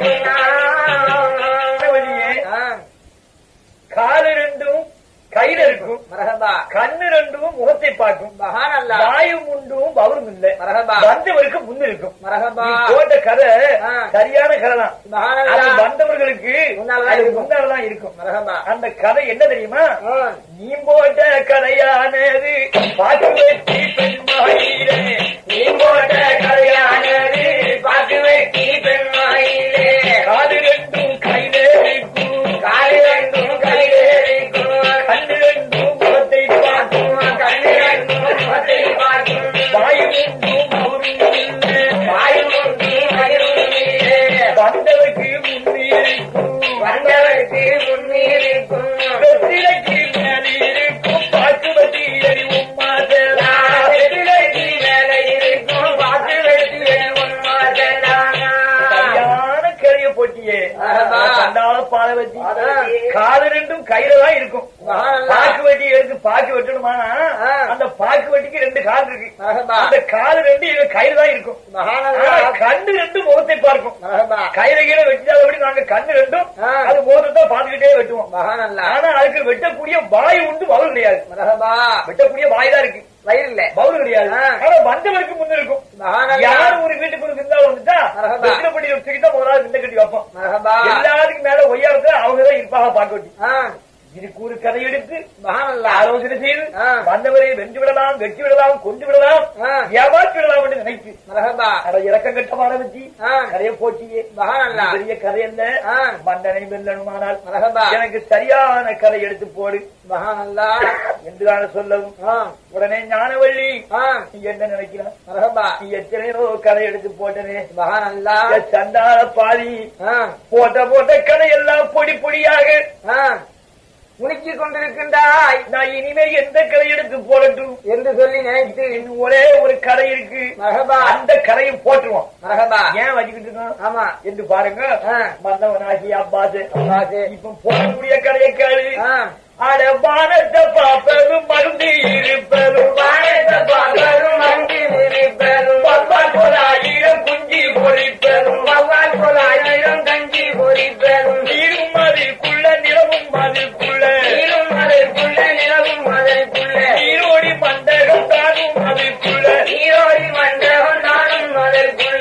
வழியே சொன்னார் காலு ரெண்டும் கையில இருக்கும் மரகபா கண்ணு ரெண்டும் முகத்தை பார்க்கும் மகானல்லா வாயு முண்டும் வவரும் இல்ல மரகபா வந்தவருக்கு முன் இருக்கும் மரகபா நீ போட்ட கதை ஆ. சரியான கதை தான் அது மகானல்லா வந்தவர்களுக்கு முன்னாலதான் அது இருக்கும். முன்னாலதான் இருக்கும் மரகபா அந்த கதை என்ன தெரியுமா ஆ, நீ போட்ட கதையானது பாட்டு வெட்டி பெண்மாயிரே நீ போட்ட கதையானது பாட்டு வெட்டி பெண்மாயிலே காது ரெண்டும் கையில இருக்கும் காலு ரெண்டும் கையிலே இருக்கும் கண்ணு ரெண்டும் முகத்தை பார்க்கும் கண்ணு ரெண்டும் முகத்தை பார்க்கும் வாயு ரெண்டும் பாதவதி பாதவதி. காது ரெண்டும் கையில தான் இருக்கும் மகானல்லா. பாக்கு வெட்டி எடுத்து பாக்கு வெட்டணுமானா ஆ. அந்த பாக்கு வெட்டிக்கு ரெண்டு கால் இருக்கு மரகபா. அந்த காது ரெண்டு இது கையில தான் இருக்கும் மகானல்லா. ஆனா கண்ணு ரெண்டு முகத்தை பார்க்கும் மரகபா. கையில கீழே வெட்டினாதபடி நாங்க கண்ணு ரெண்டும் ஆ. அது முகத்தை பார்த்துக்கிட்டே வெட்டுவோம் மகானல்லா. ஆனா அதுக்கு வெட்டக்கூடிய வாய் உண்டு பவுல் கிடையாது மரகபா. வெட்டக்கூடிய வாய் தான் இருக்கு வயிறு இல்ல. பவுல் கிடையாது ஆ. ஆனா வந்தவருக்கு முன்ன இருக்கும் மகானல்லா. யார் ஒரு வீட்டுக்கு ஒரு விருந்தாள் வந்துட்டா மரகபா. வெற்றிலப்படி வச்சுக்கிட்டா முதலாவது விந்த கட்டி வைப்போம் மரகபா. எல்லாத்துக்கும் மேல ஒய்யாரத்துல அவங்கதான் இருப்பாக பார்க்க வெட்டி ஆ. இதுக்கு ஒரு கதை எடுத்து மகானல்லா. ஆலோசனை செய்து ஆ. வந்தவரை வென்று விடலாம் வெற்றி விடலாம் கொண்டு விடலாம் ஆ. ஏமாற்றி விடலாம் என்று நினைத்து மரகபா. அட இறக்கம் கட்டமான வச்சு ஆ. கதையை போட்டியே மகானல்லா. பெரிய கதை என்ன ஆ. மன்னனை வெல்லணுமானால் மரகபா. எனக்கு சரியான கதை எடுத்து போடு மகானல்லா. என்றுதான சொல்லவும் ஆ. உடனே ஞானவள்ளி ஆ. நீ என்ன நினைக்கிறான் மரகபா. நீ எத்தனையோ கதை எடுத்து போட்டனே மகானல்லா. என் சண்டால பாதி ஆ. போட்ட போட்ட கதை எல்லாம் பொடி பொடியாக ஆ. முழுக்கிக் கொண்டிருக்கின்றாய் நான் இனிமே எந்த கதை எடுத்து போடட்டும் என்று சொல்லி நினைத்து இன்னும் ஒரே ஒரு கதை இருக்கு மரகபா. அந்த கதையும் போட்டுருவோம் மரகபா. ஏன் வச்சுக்கிட்டு இருக்கோம் ஆமா என்று பாருங்க ஆ. மன்னவனாகி அப்பாசு அப்பாசு. இப்ப போடக்கூடிய கதையை கேளு ஆ. அட வானத்தை பார்ப்பதும் மருந்து இருப்பதும் வானத்தை பார்ப்பதும் மங்கி விரிப்பதும் பப்பால் போல ஆயிரம் குஞ்சி பொறிப்பதும் வவ்வால் போல ஆயிரம் கஞ்சி பொறிப்பதும் நீரும் அதுக்குள்ள நிலவும் அதுக்குள்ள நீரும் அதற்குள்ள நிலவும் அதற்குள்ள நீரோடி மண்டகம் தானும் அதுக்குள்ள நீரோடி மண்டபம் நானும் அதற்குள்ள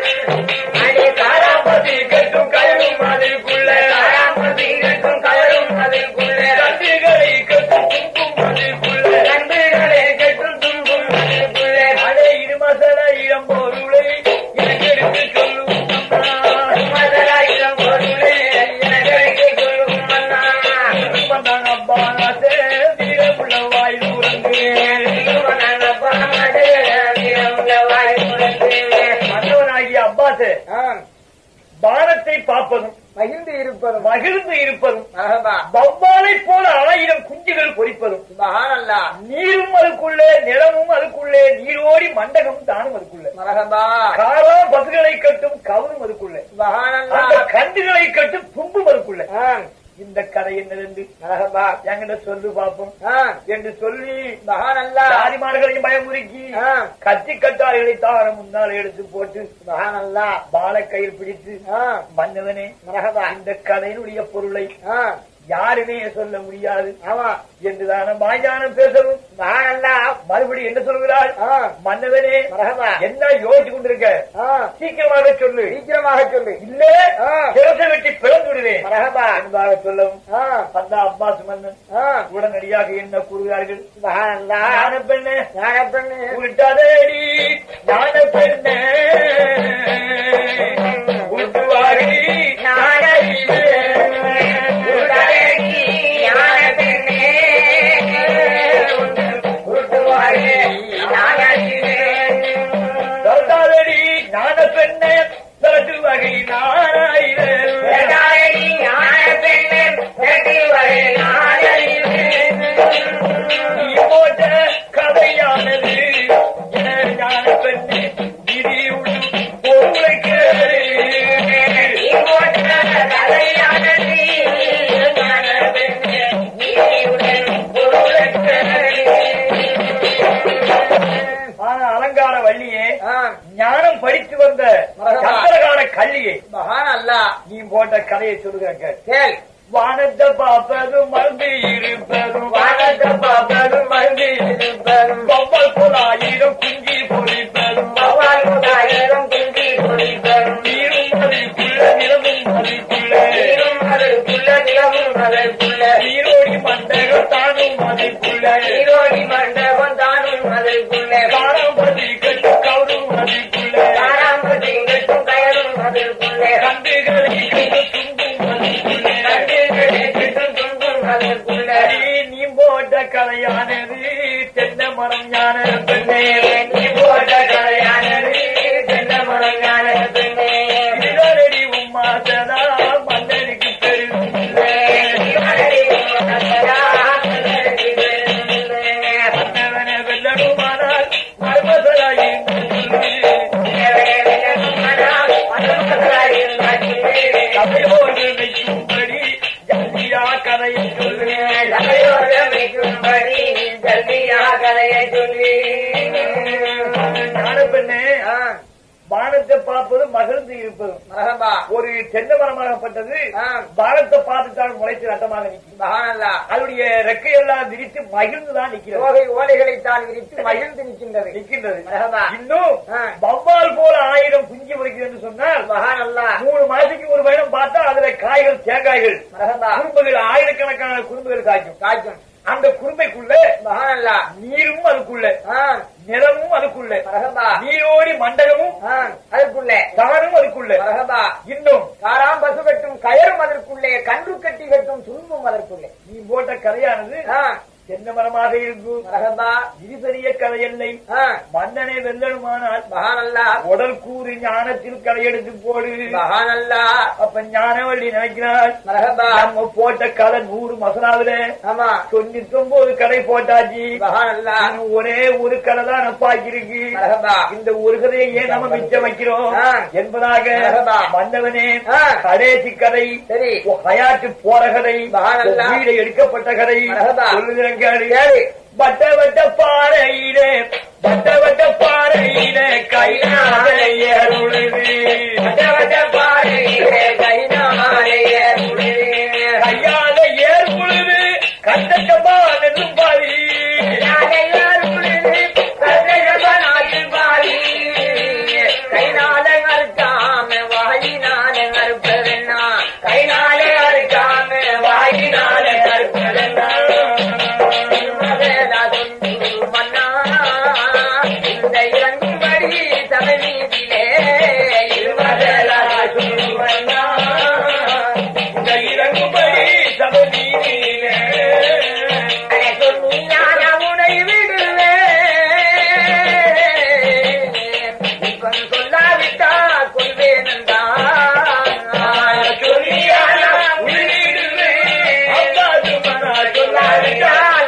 அடி காராபதி கட்டும் கயலும் அதுக்குள்ள தாராபதி கட்டும் கலரும் அதற்குள்ள கண்டுகளை கட்டும் தும்பும் அதுக்குள்ள நண்பர்களே கட்டும் துன்பும் அதற்குள்ள அடே இருமசல இளம் பொருளை எனக்கு எடுத்து சொல்லும் அம்மா. மதராயிரம் பொருளே எனக்கு சொல்லும் மன்னா மன்னன் அப்பானாசே வீரமுள்ள வாயில் உறங்குகிறேன் மன்னவனாகிய அப்பாசே பானத்தை பார்ப்பதும் மகிழ்ந்து இருப்பதும் மகிழ்ந்து இருப்பதும் மகபா வவ்வாலை போல ஆயிரம் குஞ்சுகள் பொறிப்பதும் மகானல்லா நீரும் அதுக்குள்ளே நிலமும் அதுக்குள்ளே நீரோடி மண்டகம் தானும் அதுக்குள்ளே மரகபா காரா பசுகளை கட்டும் கவரும் அதுக்குள்ளே மகானல்லா அந்த கண்டுகளை கட்டும் தும்பும் அதுக்குள்ளே ஆ, இந்த கதை என்னதென்று மரகபா என்கிட்ட சொல்லு பார்ப்போம் ஆ, என்று சொல்லி மகானல்லா தாரிமார்களையும் பயமுறுக்கி ஆ, கத்தி கட்டாரிகளை தார முன்னால் எடுத்து போட்டு மகானல்லா பாலை கையில் பிடித்து ஆ, மன்னவனே மரகபா இந்த கதையினுடைய பொருளை ஆ, யாருமே சொல்ல முடியாது ஆமா என்றுதான மாயானம் பேசவும் மகானல்லா மறுபடியும் என்ன சொல்கிறாள் ஆ, மன்னவனே மரகபா என்ன யோசிச்சு கொண்டிருக்க ஆ, சீக்கிரமாக சொல்லு சீக்கிரமாக சொல்லு இல்ல ஆ. சிரசை வெட்டி பிளந்து விடுவேன் மரகபா என்பதாக சொல்லவும் ஆ, அந்த அப்பாஸ் மன்னன் ஆ, உடனடியாக என்ன கூறுகிறார்கள் மகானல்லா ஞான பெண்ணே ஞானப்பெண்ணு உள்டதேடி ஞான பெண்ணே உள்வாரி ஞானவிலே. தொட்டாதடி ஞான பெண்ணே சரட்டு வகை நாராயிரம் நீ போட்ட கதையானது என ஞான பெண்ணே விதியுடன் பொருளை கேளு. ஆனா அலங்கார வள்ளியே ஞானம் படித்து வந்த மரகதா. சந்திரகால கல்லியை மகானல்லா நீ போட்ட கதையை சொல்லுகிறேன் கேள். கேள் வானத்தை பார்ப்பதும் மறந்து இருப்பதும் வானத்தை பார்ப்பதும் மறந்து இருப்பதும் வவ்வால் போல ஆயிரம் குஞ்சி பொறிப்பதும் பவால் முதலாயிரம் குஞ்சி பொறிப்பதும் நீரும் அதுக்குள்ள நிலவும் அதுக்குள்ள நீரும் அதற்குள்ள நிலவும் அதற்குள்ள நீரோடி மண்டகம் தானும் அதுக்குள்ள நீரோடி மண்டபம் தானும் அதற்குள்ள காராம்பதி கட்டு கவரும் அதுக்குள்ள தாராம்பதி கட்டும் கயரும் அதற்குள்ள கண்டுகளை கட்டு தும்பும் அதுக்குள்ள கண்டுகளை கட்டும் துன்பும் அதற்குள்ள அடி நீ போட்ட கலையானது தென்னை மரம் ஞான பெண்ணே நீ போட்ட கலையானது தென்னை மரம் ஞான பெண்ணே இதழடி உம்மாசனா மன்னனுக்கு பெரும் மன்னவனை வெல்லணுமானால் மர்மசலாயின் சபையோடு நிற்கும்படி வைக்கும்படி ஜல்தியா கதையை சொல்லி ஞான பெண்ணே ஆ, வானத்தை பார்ப்பது மகிழ்ந்து இருப்பது மரகபா ஒரு தென்னை மரமாகப்பட்டது ஆ. வானத்தை பார்த்துத்தான் முளைத்து ரட்டமாக நிற்கும் மகானல்லா அதனுடைய ரெக்கையெல்லாம் விரித்து மகிழ்ந்துதான் நிற்கிறது ஓகை ஓலைகளைத்தான் விரித்து மகிழ்ந்து நிற்கின்றது நிற்கின்றது மரகபா இன்னும் ஆ. வவ்வால் போல ஆயிரம் குஞ்சு பொறிக்கிறது என்று சொன்னால் மகானல்லா மூணு மாசத்துக்கு ஒரு பயணம் பார்த்தா அதுல காய்கள் தேங்காய்கள் மரகபா குறும்புகள் ஆயிரக்கணக்கான குறும்புகள் காய்க்கும் காய்க்கும் அந்த குறும்பைக்குள்ள மகானல்லா நீரும் அதுக்குள்ள ஆ, நிலமும் அதுக்குள்ள மரகபா நீரோடி மண்டகமும் ஆ, அதற்குள்ளே தானும் அதுக்குள்ள மரகபா இன்னும் காராம் பசு கட்டும் கயரும் அதற்குள்ளே கன்று கட்டி கட்டும் துன்பும் அதற்குள்ளே நீ போட்ட கதையானது ஆ, தென்னை மரமாக இருக்கும் மரகபா இது பெரிய கதையில்லை ஆ, மன்னனை வெல்லணுமானால் மகானல்லா உடல் கூறு ஞானத்தில் கதையெடுத்து போடு மகானல்லா அப்ப ஞானவள்ளி நினைக்கிறாள் மரகபா நம்ம போட்ட கதை நூறு மசனாவில ஆமா தொண்ணூத்தி ஒன்பது கடை போட்டாச்சு மகானல்லா இன்னும் ஒரே ஒரு கடை தான் நப்பாக்கி இருக்கு மரகபா இந்த ஒரு கதையை ஏன் நம்ம மிச்சம் வைக்கிறோம் ஆ. என்பதாக மரகபா. மன்னவனே ஆ. கடைசி கதை சரி உன் ஹயாத்து போற கதை மகானல்லா. உன் வீடு எடுக்கப்பட்ட கதை மரகபா. சொல்லுகிறேன் கேளு. கேளு. வட்ட வட்ட பாறையிலே வட்ட வட்ட பாறையிலே கையால ஏறுழுது வட்ட வட்ட பாறையிலே கைனாலே உழுது. கையால ஏறுழுது கண்டக்கமா நெல்லும் பாதி கையாலையார் உழுது, கதையவனாகில் பாதி. கைனால அறுக்காம வாயினால அறுப்பதென்னா கைனால அறுக்காம வாயினால அறுப்பதென்னா மகளா சொல்லு மன்னா, இந்த இறங்கும்படி தமிழீதிலே இருமகளா சொல்லு மன்னா. இந்த இறங்கும்படி சபதியிலே அட சொன்னியான உனை விடுவேன். இப்ப சொல்லாவிட்டா கொள்வேன் சொல்லியான உள்ளிடுவே அப்பாது மனா சொல்லாவிட்டால்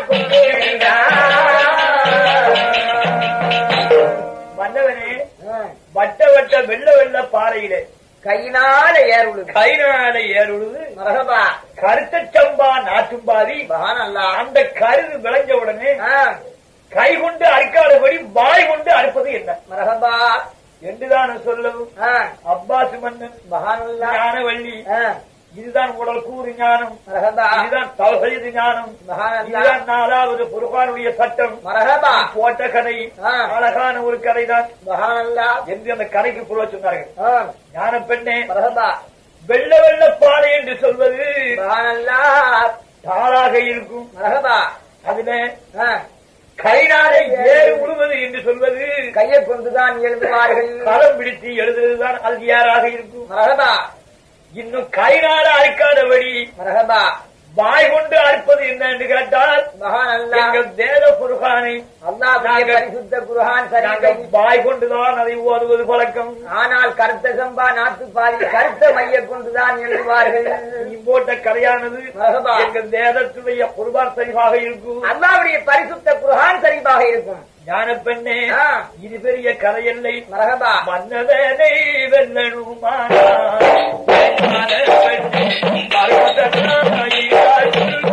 மன்னவனே வட்ட வட்ட வெள்ள வெள்ள பாறையிலே கையினால ஏறுழுது கைனால ஏறுழுது மரகபா கருத்த சம்பா நாட்டும்பாதி மகானல்லா அந்த கருது விளைஞ்ச உடனே கை கொண்டு அறுக்காதபடி வாய் கொண்டு அறுப்பது என்ன மரகபா என்றுதான் சொல்லவும் ஆ, அப்பாசு மன்னன் மகானல்லா ஞானவள்ளி ஆ, இதுதான் உடல் கூறு ஞானம் மரகபா இதுதான் தவசெய்து ஞானம் மகானல்லா இதுதான் நாலாவது புருகானுடைய சட்டம் மரகபா போட்ட கதை ஆ. அழகான ஒரு கதைதான் மகானல்லா என்று அந்த கதைக்கு புரிய சொன்னார்கள் ஆ, ஞான பெண்ணே மரகபா வெள்ள வெள்ள பாறை என்று சொல்வது மகானல்லா தாளாக இருக்கும் மரகபா அதுல ஆ, கைனாலை ஏறு உழுவது என்று சொல்வது கையை கொண்டுதான் எழுதுவார்கள் களம் பிடித்து எழுதுவதுதான் அல்தியாராக இருக்கும் மரகபா இன்னும் கைனால அறுக்காதபடி மரகபா வாய் கொண்டு அறுப்பது என்ன என்று கேட்டால் மகானல்லா எங்கள் தேவ புருகானை அல்லாஹ்வுடைய நாங்கள் பரிசுத்த குர்ஆன் சரிகை நாங்கள் வாய் கொண்டுதான் அதை ஓதுவது பழக்கம் ஆனால் கருத்த சம்பா நாட்டு பாதி கருத்த மைய கொண்டுதான் எழுதுவார்கள் நீ போட்ட கதையானது மரகபா. எங்கள் தேதத்துடைய குர்பான் சரிவாக இருக்கும் அல்லாவுடைய பரிசுத்த குர்ஆன் சரிவாக இருக்கும் ஞான பெண்ணே ஆ. இது பெரிய கதையல்லை மரகபா மன்னதனை வெல்லணுமானா ஞான பெண்ணே, பர்வதனாயிராய்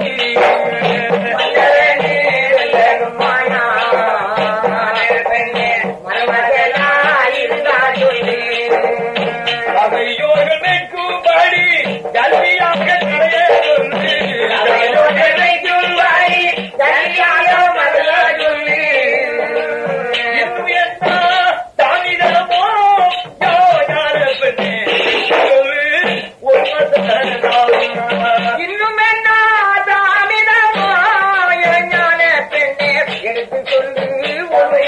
மன்னரனே வெல்லருமானா, பெண்ணே, மருமகளாயிருந்தால் சொல்லு. அவையோர்களுக்கும்படி கல்வியாக நிறைய சொல்லு அவையோடனை சொல்வாய், சரியாக மருமக சொல்லு. இன்னும் என்ன தானிடமோ யோ ஞான பெண்ணே சொல்லு ஒரு மசனான இன்னும் என்ன தாமிதமா, என் ஞான பெண்ணே, எடுத்துச் சொல்லு உண்மை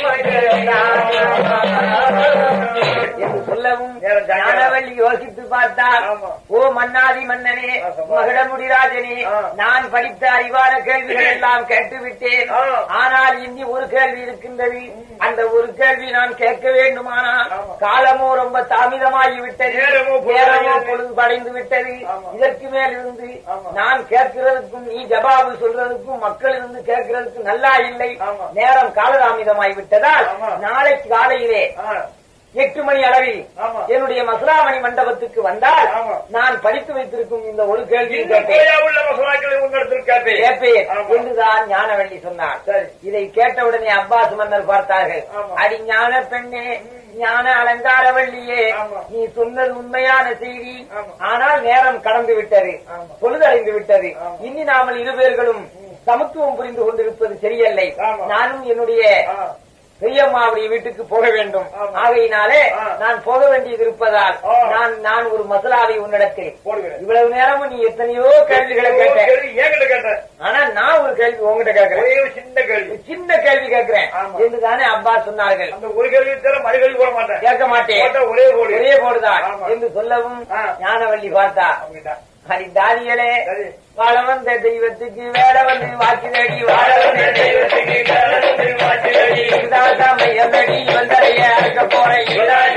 என்று சொல்லவும் ஞானவள்ளி யோசித்து பார்த்தார் ஆமா. ஓ மன்னாதி மன்னனே ஆமா. மகிடமுடிராஜனே ஆ. நான் படித்த அறிவான கேள்விகள் எல்லாம் கேட்டுவிட்டேன் ஆ. ஆனால் இன்னி ஒரு கேள்வி இருக்கின்றது அந்த ஒரு கேள்வி நான் கேட்க வேண்டுமானால் ஆமா. காலமோ ரொம்ப தாமதமாகி விட்டது நேரமோ பொழுது நேரமோ அடைந்தது. பொழுது படைந்து விட்டது ஆமா. இதற்கு மேல் இருந்து ஆமா. நான் கேட்கிறதுக்கும் நீ ஜவாபு சொல்றதுக்கும் மக்கள் இருந்து கேட்கிறதுக்கும் நல்லா இல்லை ஆமா. நேரம் காலதாமதமாகி விட்டதால் ஆமா. நாளைக்கு காலையிலே ஆ, எட்டு மணி அளவில் ஆமா. என்னுடைய மசுராமணி மண்டபத்துக்கு வந்தால் ஆமா. நான் படித்து வைத்திருக்கும் இந்த ஒரு கேள்வி இந்த கேட்டேன் கோயா உள்ள மசோதாக்களை உன்னிடத்தில் கேட்பேன் கேட்பேன் ஆமா. என்றுதான் ஞானவள்ளி சொன்னார் சரி. இதை கேட்டவுடனே அப்பாஸ் மன்னர் பார்த்தார்கள் ஆமா. அடி ஞான பெண்ணே ஞான அலங்காரவள்ளியே ஆமா. நீ சொன்னது உண்மையான செய்தி ஆமா. ஆனால் நேரம் கடந்து விட்டது ஆமா. பொழுதடைந்து விட்டது ஆமா. இனி நாமல் இருவேர்களும் சமத்துவம் புரிந்து கொண்டிருப்பது சரியில்லை ஆமா. நானும் என்னுடைய ஆ, பெரியம்மாவுடைய வீட்டுக்கு போக வேண்டும் ஆமா. ஆகையினாலே ஆ. நான் போக வேண்டியது இருப்பதால் ஆ. நான் நான் ஒரு மசலாவை உன்னிடத்தில் போடுகிறேன் இவ்வளவு நேரமும் நீ எத்தனையோ கேள்விகளை ஒரு கேட்ட கேள்வி என்கிட்ட கேட்டேன் ஆனா நான் ஒரு கேள்வி உங்ககிட்ட கேட்கிறேன் ஒரே ஒரு சின்ன கேள்வி ஒரு சின்ன கேள்வி கேட்கிறேன் ஆமா. என்று தானே அப்பா சொன்னார்கள் அந்த ஒரு கேள்வி தவிர மறு கேள்வி போட மாட்டேன் கேட்க மாட்டேன் போட்டா ஒரே போடு ஒரே போடுதான் ஆமா. என்று சொல்லவும் ஆ. ஞானவள்ளி பார்த்தா அவங்கிட்ட. ஹரி தாதிகளே சரி. வாழ வந்த தெய்வத்துக்கு வேலை வந்து வாக்குதடி வாழ வந்த தெய்வத்துக்கு வேலை வந்து வாக்குதடி மையமடி வந்தடைய அறுக்க போறேன்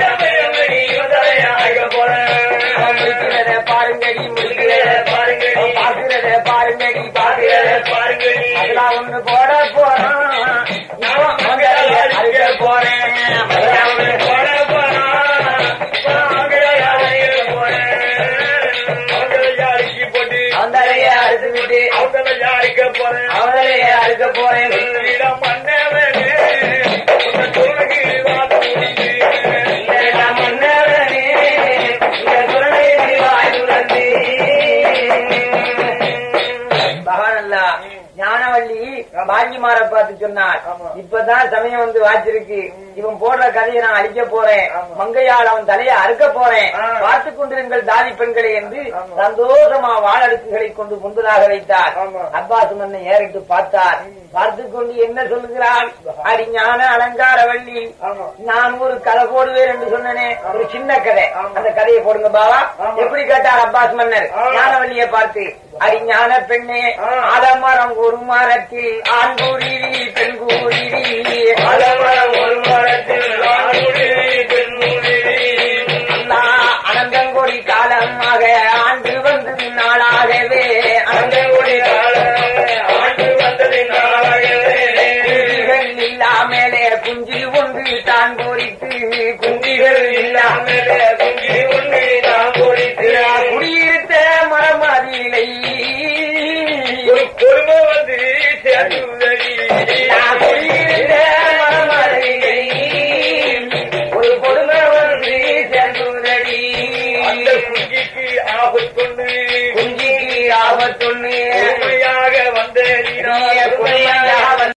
அவன் முடிக்கிறத பாருங்கடி முடிக்கிறத பாருங்கடி பாக்குறத பாருங்கடி பாக்குறத பாருங்கடி அதெல்லாம் ஒண்ணு போட போறான் நான் மகளைய அறுக்க போறேன் மகளைய போட போறான் மகளைய அறுக்க போறேன் அவந்தலைய அறுத்து விட்டு அவங்களைய அறுக்க போறேன் இல்லடா மன்னவனே, இந்த குரலை வாய் துறந்து. பகவானல்லா, ஞானவள்ளி பாங்கிமார பார்த்து சொன்னார் ஆமா. இப்பதான் சமயம் வந்து வாச்சிருக்கு இவன் போடுற கதையை நான் அழிக்க போறேன் ஆமா. மங்கையால் அவன் தலையை அறுக்க போறேன் ஆ. பார்த்துக் கொண்டிருங்கள் தாதி பெண்களை என்று ஆமா. சந்தோஷமா வாழடுக்குகளை கொண்டு முன்பதாக வைத்தார் ஆமா. அப்பாஸ் மன்னன் ஏறிட்டு பார்த்தார் பார்த்து கொண்டு என்ன சொல்லுகிறாள் அடி ஞான அலங்காரவள்ளி ஆமா. நான் ஒரு கதை போடுவேன் என்று சொன்னனே ஒரு சின்ன கதை ஆமா. அந்த கதையை போடுங்க பாவா ஆமா. எப்படி கேட்டார் அப்பாஸ் மன்னர் ஆமா. ஞானவள்ளியை பார்த்து அடி ஞான பெண்ணே ஆ. ஆலமரம் ஒரு மரத்தில் ஆண் கூறிடி பெண் கூறிடி ஆலமரம் ஒரு மரத்தில் ஆண் கூறிடி, பெண் அல்லா, அனந்தங்கொடி காலமாக ஆண்டு வந்து நாளாகவே அனந்தங்கொடி ஆண்டு வந்ததின் நாளாகவே குஞ்சிகள் இல்லாமலே குஞ்சு ஒன்று தான் கோரித்து குஞ்சிகள் இல்லாமலே மேலே குஞ்சி ஒன்று நாம் பொறித்து குடியிருத்த மரமதிலை ஒரு பொறுமை வந்து சேர்ந்து